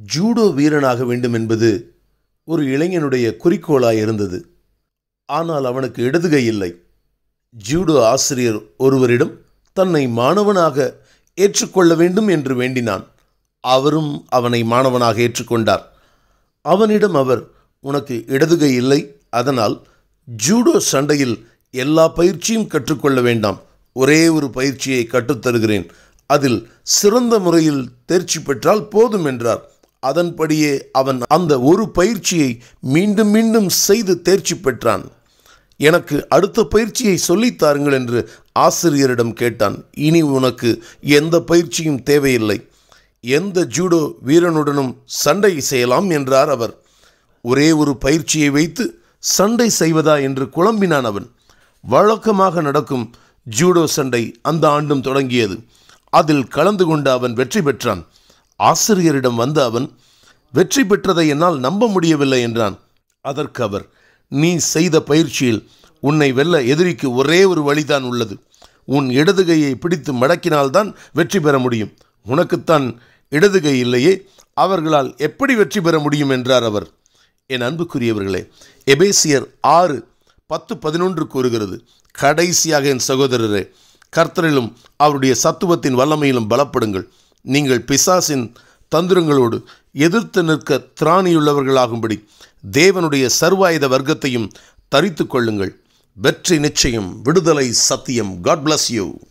judo வீரனாக வேண்டும் என்பது ஒரு இளைஞனுடைய குறிக்கோளாய் இருந்தது ஆனால் அவனுக்கு இடதுகை இல்லை ஜூடோ ஆசிரியர் ஒருவரிடம் தன்னை மாணவனாக ஏற்றுக்கொள்ள வேண்டும் என்று வேண்டினான் அவரும் அவனை மாணவனாக ஏற்றுக்கொண்டார் அவனிடம் அவர் உனக்கு இடதுகை இல்லை அதனால் ஜூடோ சண்டையில் எல்லா பயிற்சியும் கற்றுக்கொள்ள வேண்டாம் ஒரே ஒரு பயிற்சியை கற்றுத்தருகிறேன் அதில் சிறந்த முறையில் தேர்ச்சி பெற்றால் போதும் என்றார் அதன்படியே அவன் அந்த ஒரு பயிற்சியை மீண்டும் மீண்டும் செய்து தேர்ச்சி பெற்றான் எனக்கு அடுத்த பயிற்சியை சொல்லித் தாருங்கள் என்று ஆசிரியரிடம் கேட்டான் இனி உனக்கு எந்த பயிற்சியும் தேவையில்லை எந்த ஜூடோ வீரனுடனும் சண்டை செய்யலாம் என்றார் அவர் ஒரே ஒரு பயிற்சியை வைத்து சண்டை செய்வதா என்று குழம்பினான் அவன் வழக்கமாக நடக்கும் ஜூடோ சண்டை அந்த ஆண்டும் தொடங்கியது அதில் கலந்து கொண்ட அவன் வெற்றி பெற்றான் ஆசிரியரிடம் வந்த அவன் வெற்றி பெற்றதை என்னால் நம்ப முடியவில்லை என்றான் அதற்கு அவர் நீ செய்த பயிற்சியில் உன்னை வெல்ல எதிரிக்கு ஒரே ஒரு வழிதான் உள்ளது உன் இடதுகையை பிடித்து மடக்கினால்தான் வெற்றி பெற முடியும் உனக்குத்தான் இடதுகை இல்லையே அவர்களால் எப்படி வெற்றி பெற முடியும் என்றார் அவர் என் அன்புக்குரியவர்களே எபேசியர் ஆறு பத்து பதினொன்று கூறுகிறது கடைசியாக என் சகோதரரே கர்த்தரிலும் அவருடைய சத்துவத்தின் வல்லமையிலும் பலப்படுங்கள் நீங்கள் பிசாசின் தந்திரங்களோடு எதிர்த்து நிற்க திராணியுள்ளவர்களாகும்படி தேவனுடைய சர்வாயுத வர்க்கத்தையும் தரித்து கொள்ளுங்கள் வெற்றி நிச்சயம் விடுதலை சத்தியம் காட் bless யூ